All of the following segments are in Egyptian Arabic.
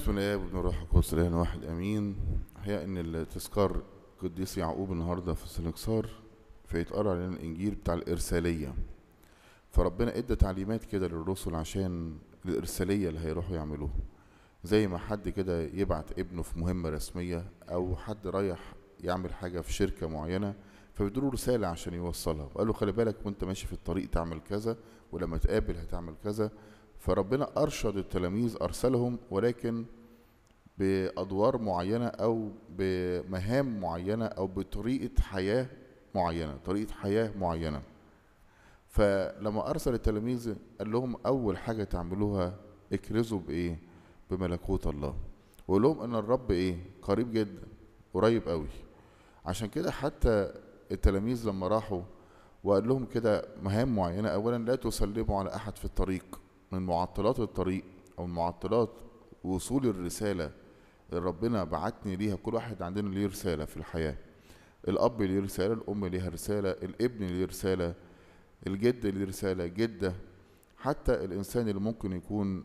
بسم الله وابن الروح القدس الان واحد امين هي ان التذكار قديس يعقوب النهارده في السنكسار فيتقرا علينا الانجيل بتاع الارساليه فربنا ادى تعليمات كده للرسل عشان الارساليه اللي هيروحوا يعملوها زي ما حد كده يبعت ابنه في مهمه رسميه او حد رايح يعمل حاجه في شركه معينه فبيدوله رساله عشان يوصلها وقال له خلي بالك وانت ماشي في الطريق تعمل كذا ولما تقابل هتعمل كذا فربنا أرشد التلاميذ أرسلهم ولكن بأدوار معينة أو بمهام معينة أو بطريقة حياة معينة طريقة حياة معينة فلما أرسل التلاميذ قال لهم أول حاجة تعملوها اكرزوا بإيه بملكوت الله وقال لهم أن الرب إيه قريب جدا قريب قوي عشان كده حتى التلاميذ لما راحوا وقال لهم كده مهام معينة أولا لا تسلموا على أحد في الطريق من معطلات الطريق او من معطلات وصول الرساله اللي ربنا بعتني ليها كل واحد عندنا ليه رساله في الحياه الاب ليه رساله الام ليها رساله الابن ليه رساله الجد ليه رساله جده حتى الانسان اللي ممكن يكون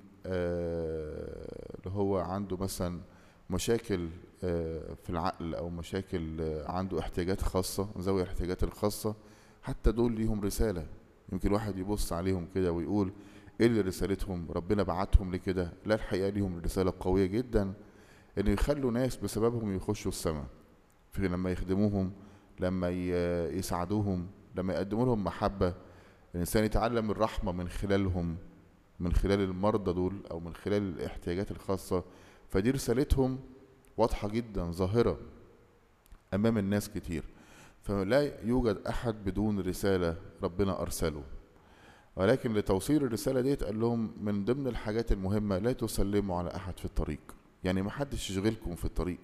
آه اللي هو عنده مثلا مشاكل آه في العقل او مشاكل آه عنده احتياجات خاصه ذوي الاحتياجات الخاصه حتى دول ليهم رساله يمكن واحد يبص عليهم كده ويقول ايه اللي رسالتهم ربنا بعتهم لكده لا الحقيقه ليهم رساله قويه جدا ان يخلوا ناس بسببهم يخشوا السماء في لما يخدموهم لما يساعدوهم لما يقدموا لهم محبه الانسان يتعلم الرحمه من خلالهم من خلال المرضى دول او من خلال الاحتياجات الخاصه فدي رسالتهم واضحه جدا ظاهره امام الناس كتير فلا يوجد احد بدون رساله ربنا ارسله ولكن لتوصيل الرسالة ديت قال لهم من ضمن الحاجات المهمة لا تسلموا على أحد في الطريق يعني ما حدش يشغلكم في الطريق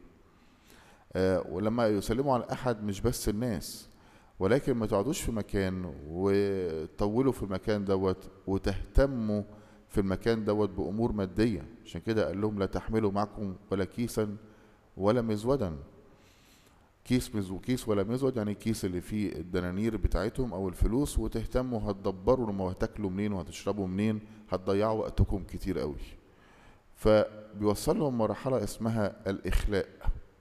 آه ولما يسلموا على أحد مش بس الناس ولكن ما تقعدوش في مكان وتطولوا في المكان دوت وتهتموا في المكان دوت بأمور مادية عشان كده قال لهم لا تحملوا معكم ولا كيسا ولا مزودا كيس مزو كيس ولا مزود يعني الكيس اللي فيه الدنانير بتاعتهم او الفلوس وتهتموا هتدبروا لما هتاكلوا منين وهتشربوا منين هتضيعوا وقتكم كتير قوي فبيوصل لهم مرحلة اسمها الإخلاء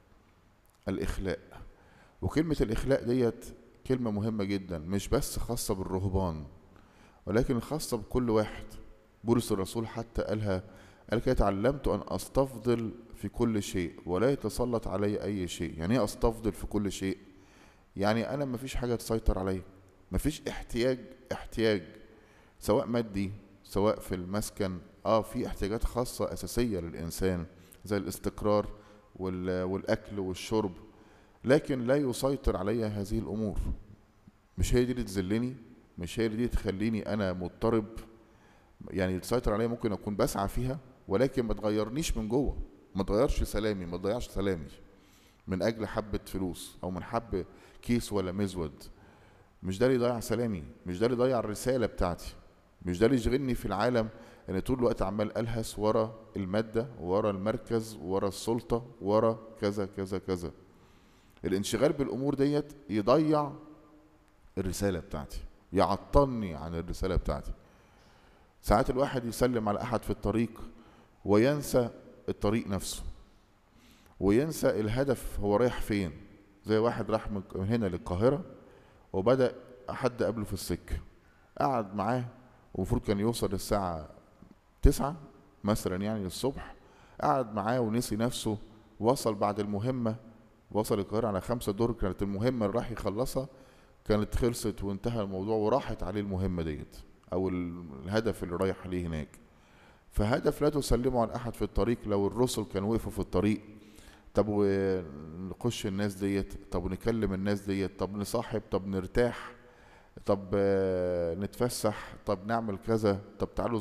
الإخلاء وكلمة الإخلاء ديت كلمة مهمة جدا مش بس خاصة بالرهبان ولكن خاصة بكل واحد بولس الرسول حتى قالها قال كده تعلمت أن أستفضل في كل شيء ولا يتسلط علي أي شيء يعني إيه أستفضل في كل شيء يعني أنا مفيش حاجة تسيطر عليا مفيش احتياج احتياج سواء مادي سواء في المسكن اه في احتياجات خاصة أساسية للإنسان زي الاستقرار والأكل والشرب لكن لا يسيطر علي هذه الأمور مش هي دي اللي تذلني مش هي دي اللي تخليني أنا مضطرب يعني تسيطر عليا ممكن أكون بسعى فيها ولكن ما تغيرنيش من جوه ما تغيرش سلامي ما تضيعش سلامي من اجل حبه فلوس او من حب كيس ولا مزود مش ده اللي يضيع سلامي مش ده اللي يضيع الرساله بتاعتي مش ده اللي يشغلني في العالم ان طول الوقت عمال الهس ورا الماده ورا المركز ورا السلطه ورا كذا كذا كذا الانشغال بالامور ديت يضيع الرساله بتاعتي يعطلني عن الرساله بتاعتي ساعات الواحد يسلم على احد في الطريق وينسى الطريق نفسه وينسى الهدف هو رايح فين زي واحد راح من هنا للقاهرة وبدأ حد قبله في السكة قعد معاه ومفروض كان يوصل الساعة تسعة مثلا يعني الصبح قعد معاه ونسي نفسه وصل بعد المهمة وصل القاهرة على خمسة دور كانت المهمة اللي راح يخلصها كانت خلصت وانتهى الموضوع وراحت عليه المهمة ديت أو الهدف اللي رايح عليه هناك فهدف لا تسلموا على احد في الطريق لو الرسل كانوا وقفوا في الطريق طب ونخش الناس ديت طب ونكلم الناس ديت طب نصاحب طب نرتاح طب نتفسح طب نعمل كذا طب تعالوا